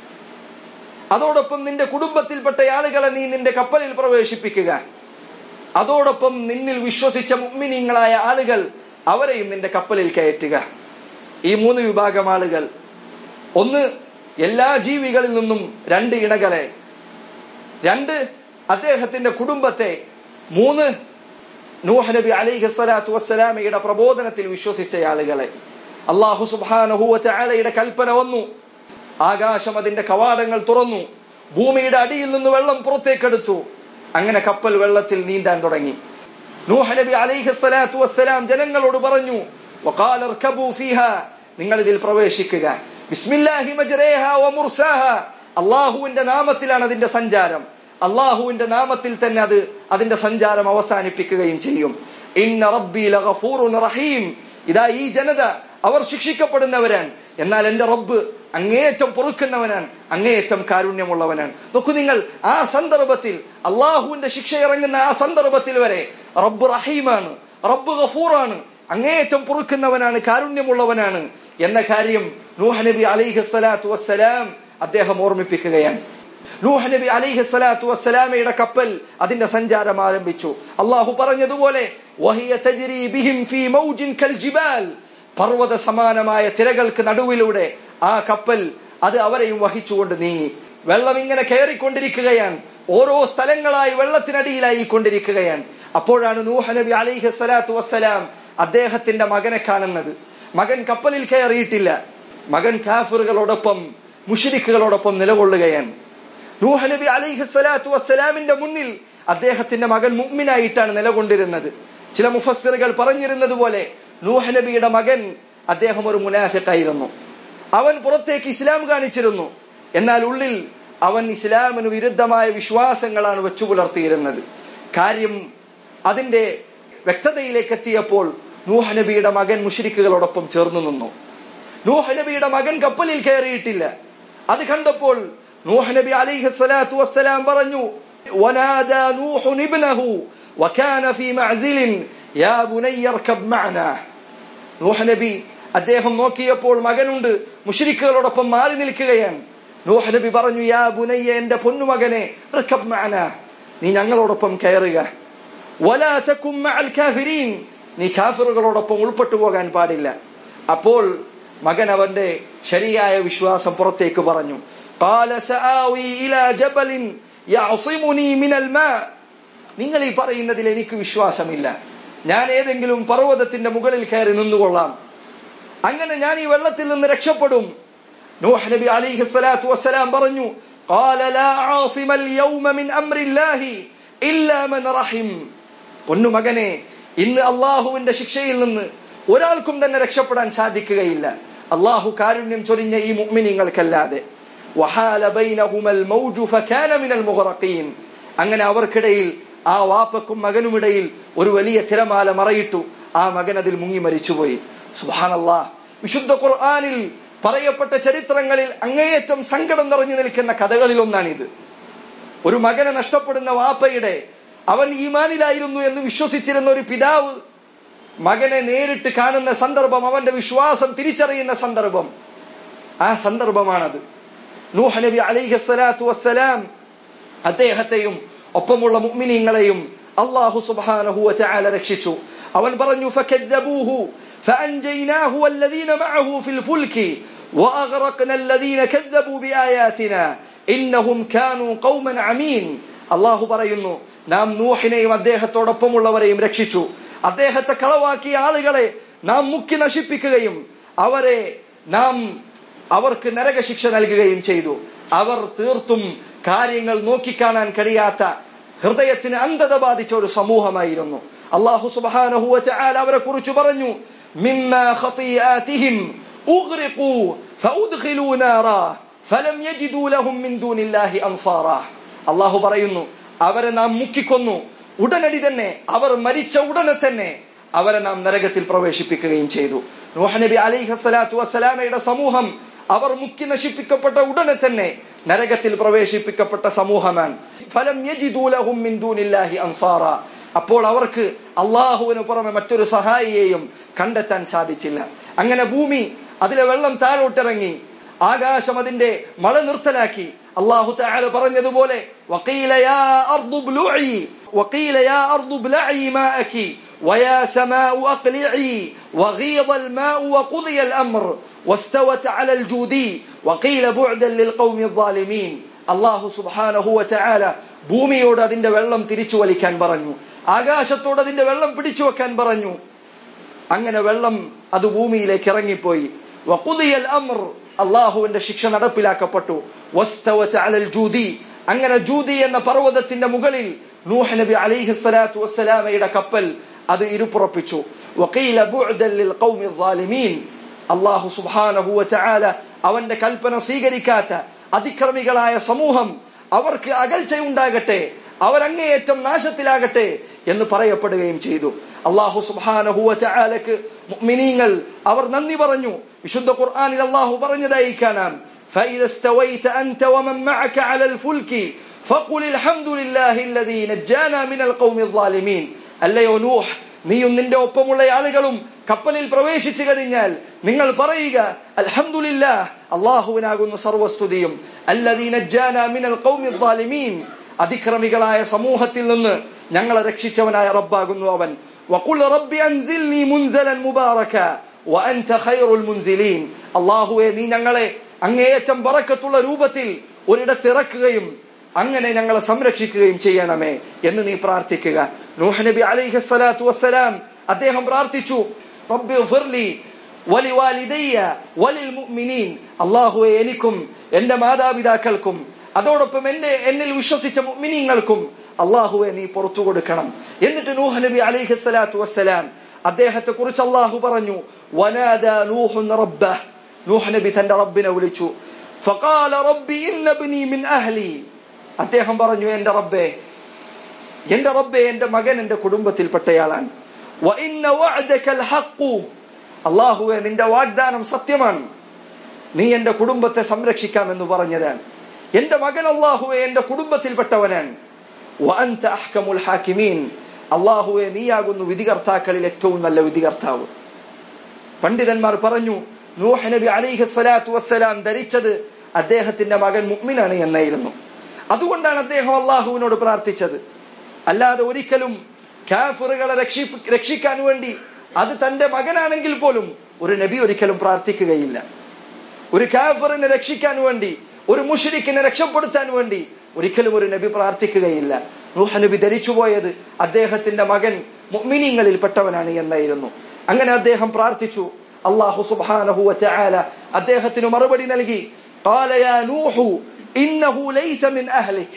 അതോടൊപ്പം നിന്റെ കുടുംബത്തിൽപ്പെട്ട ആളുകളെ നീ നിന്റെ കപ്പലിൽ പ്രവേശിപ്പിക്കുക അതോടൊപ്പം നിന്നിൽ വിശ്വസിച്ച മുമ്മിനീങ്ങളായ ആളുകൾ അവരെയും നിന്റെ കപ്പലിൽ കയറ്റുക ഈ മൂന്ന് വിഭാഗം ആളുകൾ ഒന്ന് എല്ലാ ജീവികളിൽ നിന്നും രണ്ട് ഇണകളെ രണ്ട് അദ്ദേഹത്തിന്റെ കുടുംബത്തെ മൂന്ന് നൂഹ് നബി അലൈഹി സ്വലാത്തു വസ്സലാമയുടെ പ്രബോധനത്തിൽ വിശ്വസിച്ച ആളുകളെ അള്ളാഹു സുബാനഹുവലയുടെ കൽപ്പന വന്നു ആകാശം അതിന്റെ കവാടങ്ങൾ തുറന്നു ഭൂമിയുടെ അടിയിൽ നിന്ന് വെള്ളം പുറത്തേക്കെടുത്തു അങ്ങനെ കപ്പൽ വെള്ളത്തിൽ നീന്താൻ തുടങ്ങി നൂഹ് നബി അലൈഹി സ്വലാത്തു വസ്സലാം ജനങ്ങളോട് പറഞ്ഞു وقال اركبوا فيها നിങ്ങൾ ഇതിൽ പ്രവേശിക്കുക ബിസ്മില്ലാഹി മജ്റേഹ വമുർസാഹ അള്ളാഹുവിന്റെ നാമത്തിലാണ് അതിന്റെ സഞ്ചാരം അള്ളാഹുവിന്റെ നാമത്തിൽ തന്നെ അത് അതിന്റെ സഞ്ചാരം അവസാനിപ്പിക്കുകയും ചെയ്യും ഇന്ന റബ്ബി ലഗഫൂറുൻ റഹീം ഇതാ ഈ ജനത അവർ ശിക്ഷിക്കപ്പെടുന്നവരാണ് എന്നാൽ എന്റെ റബ്ബ് അങ്ങേയറ്റം പൊറുക്കുന്നവനാണ് അങ്ങേയറ്റം കാരുണ്യമുള്ളവനാണ് നോക്കൂ നിങ്ങൾ ആ സന്ദർഭത്തിൽ അള്ളാഹുവിന്റെ ശിക്ഷ ഇറങ്ങുന്ന ആ സന്ദർഭത്തിൽ വരെ റബ്ബ് റഹീമാണ് റബ്ബ് ഗഫൂറാണ് അങ്ങേയറ്റം പൊറുക്കുന്നവനാണ് കാരുണ്യമുള്ളവനാണ് എന്ന കാര്യം നൂഹ് നബി അലൈഹി സ്വലാത്തു വസ്സലാം അദ്ദേഹം ഓർമ്മിപ്പിക്കുകയാണ് നൂഹ് നബി അലൈഹി സ്വലാത്തു വസ്സലാമയുടെ കപ്പൽ അതിന്റെ സഞ്ചാരം ആരംഭിച്ചു അള്ളാഹു പറഞ്ഞതുപോലെ വഹിയ തജ്രി ബിഹിം ഫീ മൗജിൻ കൽ ജിബാൽ പർവ്വത സമാനമായ തിരകൾക്ക് നടുവിലൂടെ ആ കപ്പൽ അത് അവരെയും വഹിച്ചുകൊണ്ട് നീങ്ങി വെള്ളം ഇങ്ങനെ കയറിക്കൊണ്ടിരിക്കുകയാണ് ഓരോ സ്ഥലങ്ങളായി വെള്ളത്തിനടിയിലായി കൊണ്ടിരിക്കുകയാണ് അപ്പോഴാണ് നൂഹ് നബി അലൈഹി സ്വലാത്തു വസ്സലാം അദ്ദേഹത്തിന്റെ മകനെ കാണുന്നത് മകൻ കപ്പലിൽ കയറിയിട്ടില്ല മകൻ കാഫറുകളോടൊപ്പം മുഷിരിക്കുകളോടൊപ്പം നിലകൊള്ളുകയാണ് നൂഹ് നബി അലൈഹി സ്വലാത്തു വസ്സലാമിന്റെ മുന്നിൽ അദ്ദേഹത്തിന്റെ മകൻ മുഗ്മിനായിട്ടാണ് നിലകൊണ്ടിരുന്നത് ചില മുഫസ്സിറുകൾ പറഞ്ഞിരുന്നത് പോലെ നൂഹ് നബിയുടെ മകൻ അദ്ദേഹം ഒരു മുനാഫിക്കായിരുന്നു അവൻ പുറത്തേക്ക് ഇസ്ലാം കാണിച്ചിരുന്നു എന്നാൽ ഉള്ളിൽ അവൻ ഇസ്ലാമിന് വിരുദ്ധമായ വിശ്വാസങ്ങളാണ് വെച്ചു പുലർത്തിയിരുന്നത് കാര്യം അതിന്റെ വ്യക്തതയിലേക്ക് എത്തിയപ്പോൾ നൂഹ് നബിയുടെ മകൻ മുഷിരിക്കുകളോടൊപ്പം ചേർന്നു നിന്നു നൂഹ് നബിയുടെ മകൻ കപ്പലിൽ കയറിയിട്ടില്ല അത് കണ്ടപ്പോൾ നൂഹ് നബി അലൈഹി സ്വലാത്തു വസ്സലാം പറഞ്ഞു ونادى نوح ابنه وكان في معزل يا بني اركب معنا നൂഹ് നബി അദ്ദേഹം നോക്കിയപ്പോൾ മകനുണ്ട് മുഷിരിക്കുകളോടൊപ്പം മാറി നിൽക്കുകയാണ് നൂഹ് നബി പറഞ്ഞു യാ ബുനയ്യ എന്റെ പൊന്നുമകനെ ഇർകബ് മഅന നീ ഞങ്ങളോടൊപ്പം കയറുക വലാ തകും മഅൽ കാഫിരീൻ നീ കാഫിറുകളോടൊപ്പം ഉൾപ്പെട്ടു പോകാൻ പാടില്ല അപ്പോൾ മകൻ അവന്റെ ശരിയായ വിശ്വാസം പുറത്തേക്ക് പറഞ്ഞു قال سآوي إلى جبل يعصمني من الماء നിങ്ങൾ ഈ പറയുന്നതിൽ എനിക്ക് വിശ്വാസമില്ല ഞാൻ ഏതെങ്കിലും പർവ്വതത്തിന്റെ മുകളിൽ കയറി നിന്നുകൊള്ളാം അങ്ങനെ ഞാൻ ഈ വെള്ളത്തിൽ നിന്ന് രക്ഷപ്പെടും നൂഹ് നബി അലൈഹി സ്വലാത്തു വസ്സലാം പറഞ്ഞു قال لا عاصم اليوم من أمر الله إلا من رحم പൊന്നു മകനെ ഇന്ന് അള്ളാഹുവിന്റെ ശിക്ഷയിൽ നിന്ന് ഒരാൾക്കും തന്നെ രക്ഷപ്പെടാൻ സാധിക്കുകയില്ല അള്ളാഹു കാരുണ്യം ചൊരിഞ്ഞ ഈ മുഅ്മിനീങ്ങൾക്കല്ലാതെ وحال بينهما الموج فكان من المغرقين അങ്ങനെ അവർക്കിടയിൽ ആ വാപ്പക്കും മകനുമിടയിൽ ഒരു വലിയ തിരമാല മറയിട്ടു ആ മകൻ അതിൽ മുങ്ങി മരിച്ചുപോയി സുബാനല്ലാ വിശുദ്ധ ഖുർആാനിൽ പറയപ്പെട്ട ചരിത്രങ്ങളിൽ അങ്ങേയറ്റം സങ്കടം നിറഞ്ഞു നിൽക്കുന്ന കഥകളിൽ ഒന്നാണിത് ഒരു മകനെ നഷ്ടപ്പെടുന്ന വാപ്പയുടെ അവൻ ഈമാനിലായിരുന്നു എന്ന് വിശ്വസിച്ചിരുന്ന ഒരു പിതാവ് മകനെ നേരിട്ട് കാണുന്ന സന്ദർഭം അവന്റെ വിശ്വാസം തിരിച്ചറിയുന്ന സന്ദർഭം ആ സന്ദർഭമാണത് നൂഹ് നബി അലൈഹി സ്വലാത്തു വസ്സലാം അദ്ദേഹത്തെയും ഒപ്പമുള്ള മുഅ്മിനീങ്ങളെയും അല്ലാഹു സുബ്ഹാനഹു വതആല രക്ഷിച്ചു അവൻ പറഞ്ഞു ഫകദ്ദബൂഹു فأنجيناه والذين معه في الفلك وأغرقنا الذين كذبوا بآياتنا إنهم كانوا قوما عمين الله പറയുന്നു നാം നൂഹിനെയും അദ്ദേഹത്തോടൊപ്പമുള്ളവരെയും രക്ഷിച്ചു അദ്ദേഹത്തെ കളവാക്കിയ ആളുകളെ നാം മുക്കി നശിപ്പിക്കുകയും അവരെ നാം അവർക്ക് നരകശിക്ഷ നൽകുകയും ചെയ്തു അവർ തീർത്തും കാര്യങ്ങൾ നോക്കിക്കാണാൻ കഴിയാത്ത ഹൃദയത്തിന് അന്ധത ബാധിച്ച ഒരു സമൂഹമായിരുന്നു അള്ളാഹു സുബാനഹു അവരെ കുറിച്ച് പറഞ്ഞു مما خطيئاتهم أغرقوا فأدخلوا نارا فلم يجدوا لهم من دون الله أنصارا അള്ളാഹു പറയുന്നു അവരെ നാം മുക്കിക്കൊന്നു ഉടനടി തന്നെ അവർ മരിച്ച ഉടനെ തന്നെ അവരെ നാം നരകത്തിൽ പ്രവേശിപ്പിക്കുകയും ചെയ്തു നൂഹ് നബി അലൈഹി സ്വലാത്തു വസ്സലാമയുടെ സമൂഹം അവർ മുക്കി നശിപ്പിക്കപ്പെട്ട ഉടനെ തന്നെ നരകത്തിൽ പ്രവേശിപ്പിക്കപ്പെട്ട സമൂഹമാണ് ഫലം യജിദൂ ലഹും മിൻ ദൂനില്ലാഹി അൻസാറ അപ്പോൾ അവർക്ക് അള്ളാഹുവിന് പുറമെ മറ്റൊരു സഹായിയെയും കണ്ടെത്താൻ സാധിച്ചില്ല അങ്ങനെ ഭൂമി അതിലെ വെള്ളം താഴോട്ടിറങ്ങി ആകാശം അതിന്റെ മഴ നിർത്തലാക്കി അള്ളാഹു തആല പറഞ്ഞതുപോലെ വഖീല യാ അർദു ബ്ലുഇ വഖീല യാ അർദു ബ്ലഇ മാഅകി ويا سماء أقلعي وغيض الماء وقضي الأمر واستوت على الجودي وقيل بعدا للقوم الظالمين الله سبحانه وتعالى ഭൂമിയോട് അതിന്റെ വെള്ളം തിരിച്ചു വലിക്കാൻ പറഞ്ഞു ആകാശത്തോട് അതിന്റെ വെള്ളം പിടിച്ചു വെക്കാൻ പറഞ്ഞു അങ്ങനെ വെള്ളം അത് ഭൂമിയിലേക്ക് ഇറങ്ങിപ്പോയി വഖുദിയൽ അംർ അള്ളാഹുവിന്റെ ശിക്ഷ നടപ്പിലാക്കപ്പെട്ടു വസ്തവത അലൽ ജൂദി അങ്ങനെ ജൂദി എന്ന പർവ്വതത്തിന്റെ മുകളിൽ നൂഹ് നബി അലൈഹി സ്വലാത്തു വസ്സലാമയുടെ കപ്പൽ അത് ഇരുപ്പുറപ്പിച്ചു വഖീല ബുഅദൻ ലിൽ ഖൗമി ളാലിമീൻ അല്ലാഹു സുബ്ഹാനഹു വതആല അവന്റെ കൽപ്പന സ്വീകരിക്കാത്ത അതിക്രമികളായ സമൂഹം അവർക്ക് അകൽച്ചയുണ്ടാകട്ടെ അവരങ്ങേയറ്റം നാശത്തിലാകട്ടെ എന്ന് പറയപ്പെടുകയും ചെയ്തു അള്ളാഹു സുബ്ഹാനഹു വതആലക്ക് മുഅ്മിനീങ്ങൾ അവർ നന്ദി പറഞ്ഞു വിശുദ്ധ ഖുർആനിൽ അള്ളാഹു പറഞ്ഞതായി കാണാം فإذا استويت أنت ومن معك على الفلك فقل الحمد لله الذي نجانا من القوم الظالمين അല്ലയോ നൂഹ് നീയും നിന്റെ ഒപ്പമുള്ള ആളുകളും കപ്പലിൽ പ്രവേശിച്ചു കഴിഞ്ഞാൽ നിങ്ങൾ പറയുക അൽഹംദുലില്ലാ അള്ളാഹുവിനാകുന്നു സർവസ്തുതിയും അതിക്രമികളായ സമൂഹത്തിൽ നിന്ന് ഞങ്ങളെ രക്ഷിച്ചവനായ റബ്ബാകുന്നു അവൻ وقل رب أنزلني منزلا مباركا وأنت خير المنزلين അള്ളാഹുവെ നീ ഞങ്ങളെ അങ്ങേയറ്റം ബറക്കത്തുള്ള രൂപത്തിൽ ഒരിടത്ത് ഇറക്കുകയും അങ്ങനെ ഞങ്ങളെ സംരക്ഷിക്കുകയും ചെയ്യണമേ എന്ന് നീ പ്രാർത്ഥിക്കുക നൂഹ് നബി അലൈഹി സ്വലാത്തു വസ്സലാം അദ്ദേഹം പ്രാർത്ഥിച്ചു റബ്ബി ഫിർലി വലിവാലിദയ്യ വലിൽ മുഅ്മിനീൻ അള്ളാഹുവെ എനിക്കും എന്റെ മാതാപിതാക്കൾക്കും അതോടൊപ്പം എന്റെ എന്നിൽ വിശ്വസിച്ച മുഅ്മിനീങ്ങൾക്കും അള്ളാഹുവെ നീ പുറത്തു കൊടുക്കണം എന്നിട്ട് നൂഹ് നബി അലൈഹി സ്വലാത്തു വസ്സലാം അദ്ദേഹത്തെ കുറിച്ച് അള്ളാഹു പറഞ്ഞു വനാദ നൂഹുൻ റബ്ബഹ് നൂഹ് നബി തന്റെ റബ്ബിനെ വിളിച്ചു ഫഖാല റബ്ബി ഇന്ന ഇബ്നി മിൻ അഹ്ലി അദ്ദേഹം പറഞ്ഞു എന്റെ റബ്ബേ എന്റെ റബ്ബെ എന്റെ മകൻ എന്റെ കുടുംബത്തിൽപ്പെട്ടയാളാണ് അള്ളാഹുവെ നിന്റെ വാഗ്ദാനം സത്യമാണ് നീ എന്റെ കുടുംബത്തെ സംരക്ഷിക്കാമെന്ന് പറഞ്ഞതാണ് എന്റെ മകൻ അള്ളാഹുവെ എന്റെ കുടുംബത്തിൽപ്പെട്ടവനാണ് അള്ളാഹുവെ നീയാകുന്നു വിധികർത്താക്കളിൽ ഏറ്റവും നല്ല വിധികർത്താവ് പണ്ഡിതന്മാർ പറഞ്ഞു നൂഹ് നബി അലിഹി സ്വലാത്തു വസ്സലാം ധരിച്ചത് അദ്ദേഹത്തിന്റെ മകൻ മുഅ്മിനാണ് എന്നായിരുന്നു അതുകൊണ്ടാണ് അദ്ദേഹം അള്ളാഹുവിനോട് പ്രാർത്ഥിച്ചത് അല്ലാതെ ഒരിക്കലും കാഫറുകളെ രക്ഷി രക്ഷിക്കാൻ വേണ്ടി അത് തന്റെ മകനാണെങ്കിൽ പോലും ഒരു നബി ഒരിക്കലും പ്രാർത്ഥിക്കുകയില്ല ഒരു കാഫറിനെ രക്ഷിക്കാൻ വേണ്ടി ഒരു മുഷരിക്കിനെ രക്ഷപ്പെടുത്താൻ വേണ്ടി ഒരിക്കലും ഒരു നബി പ്രാർത്ഥിക്കുകയില്ല നൂഹ നബി ധരിച്ചുപോയത് അദ്ദേഹത്തിന്റെ മകൻ മുഅ്മിനീങ്ങളിൽ പെട്ടവനാണ് എന്നായിരുന്നു അങ്ങനെ അദ്ദേഹം പ്രാർത്ഥിച്ചു അള്ളാഹു സുബ്ഹാനഹു വതആല അദ്ദേഹത്തിന് മറുപടി നൽകി قال يا نوح إنه ليس من أهلك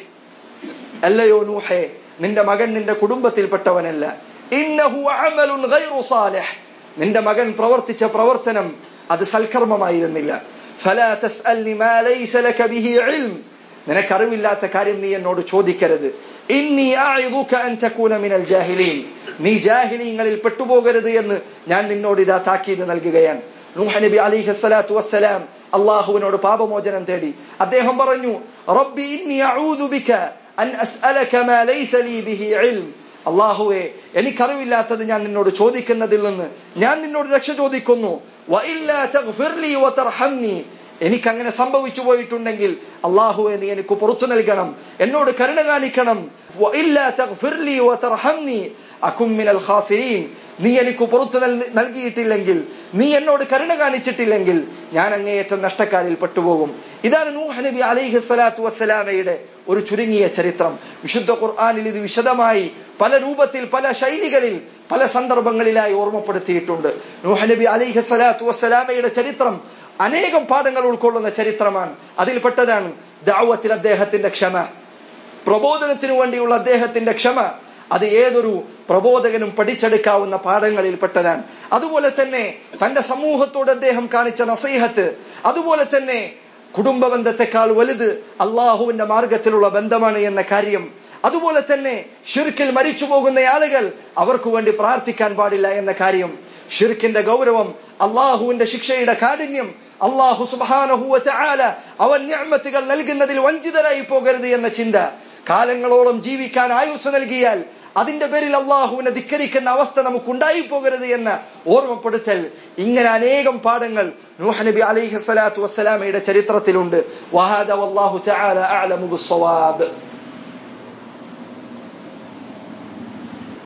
അല്ലയോ നൂഹേ നിന്റെ മകൻ നിന്റെ കുടുംബത്തിൽപ്പെട്ടവനല്ല ഇന്നഹു അമലുൻ ഗൈറു സാലിഹ് നിന്റെ മകൻ പ്രവർത്തിച്ച പ്രവർത്തനം അത് സൽക്കർമ്മമായിരുന്നില്ല ഫലാ തസ്അൽനി മാ ലൈസ ലക ബിഹി ഇൽം നിനക്കറിവില്ലാത്ത കാര്യം നീ എന്നോട് ചോദിക്കരുത് ഇന്നി അഇദുക അൻ തകൂന മിനൽ ജാഹിലീൻ നീ ജാഹിലീങ്ങളിൽ പെട്ടുപോകരുത് എന്ന് ഞാൻ നിന്നോട് ഇതാ താക്കീത് നൽകുകയാണ് നൂഹ് നബി അലൈഹി സ്വലാത്തു വസ്സലാം അള്ളാഹുവിനോട് പാപമോചനം തേടി അദ്ദേഹം പറഞ്ഞു റബ്ബി ഇന്നി അഊദു ബിക അൻ അസ്അലക മാ ലൈസ ലീ ബിഹി ഇൽം അള്ളാഹുവെ എനിക്കറിവില്ലാത്തത് ഞാൻ നിന്നോട് ചോദിക്കുന്നതിൽ നിന്ന് ഞാൻ നിന്നോട് രക്ഷ ചോദിക്കുന്നു വഇല്ലാ തഗ്ഫിർ ലീ വതർഹംനി എനിക്ക് അങ്ങനെ സംഭവിച്ചു പോയിട്ടുണ്ടെങ്കിൽ അള്ളാഹുവെ നീ എനിക്ക് പുറത്തു നൽകണം എന്നോട് കരുണ കാണിക്കണം വഇല്ലാ തഗ്ഫിർ ലീ വതർഹംനി അകും മിനൽ ഖാസിരീൻ നീ എനിക്ക് പുറത്തു നൽകിയിട്ടില്ലെങ്കിൽ നീ എന്നോട് കരുണ കാണിച്ചിട്ടില്ലെങ്കിൽ ഞാൻ അങ്ങേയറ്റം നഷ്ടക്കാരിൽ പെട്ടുപോകും ഇതാണ് നൂഹ് നബി അലൈഹി സ്വലാത്തു വസ്സലാമയുടെ ഒരു ചുരുങ്ങിയ ചരിത്രം വിശുദ്ധ ഖുർആാനിൽ ഇത് വിശദമായി പല രൂപത്തിൽ പല ശൈലികളിൽ പല സന്ദർഭങ്ങളിലായി ഓർമ്മപ്പെടുത്തിയിട്ടുണ്ട് നൂഹ് നബി അലൈഹി സ്വലാത്തു വസ്സലാമയുടെ ചരിത്രം അനേകം പാഠങ്ങൾ ഉൾക്കൊള്ളുന്ന ചരിത്രമാണ് അതിൽപ്പെട്ടതാണ് ദാവത്തിൽ അദ്ദേഹത്തിന്റെ ക്ഷമ പ്രബോധനത്തിനു വേണ്ടിയുള്ള അദ്ദേഹത്തിന്റെ ക്ഷമ അത് ഏതൊരു പ്രബോധകനും പഠിച്ചെടുക്കാവുന്ന പാഠങ്ങളിൽ പെട്ടതാണ് അതുപോലെ തന്നെ തന്റെ സമൂഹത്തോട് അദ്ദേഹം കാണിച്ച നസീഹത്ത് അതുപോലെ തന്നെ കുടുംബ ബന്ധത്തെക്കാൾ വലുത് അള്ളാഹുവിന്റെ മാർഗത്തിലുള്ള ബന്ധമാണ് എന്ന കാര്യം അതുപോലെ തന്നെ ഷിർക്കിൽ മരിച്ചു പോകുന്ന ആളുകൾ അവർക്ക് വേണ്ടി പ്രാർത്ഥിക്കാൻ പാടില്ല എന്ന കാര്യം ഷിർക്കിന്റെ ഗൗരവം അള്ളാഹുവിന്റെ ശിക്ഷയുടെ കാഠിന്യം അള്ളാഹു സുബാനഹുല അവൻ ഞാമത്തുകൾ നൽകുന്നതിൽ വഞ്ചിതരായി പോകരുത് എന്ന ചിന്ത കാലങ്ങളോളം ജീവിക്കാൻ ആയുസ് നൽകിയാൽ അതിന്റെ പേരിൽ അള്ളാഹുവിനെ ധിക്കരിക്കുന്ന അവസ്ഥ നമുക്ക് ഉണ്ടായി പോകരുത് എന്ന ഓർമ്മപ്പെടുത്തൽ ഇങ്ങനെ അനേകം പാഠങ്ങൾ നൂഹ് നബി അലൈഹി സ്വലാത്തു വസ്സലാമയുടെ ചരിത്രത്തിലുണ്ട് വഹാദ വല്ലാഹു തആല അഅലമു ബിസ്സവാബ്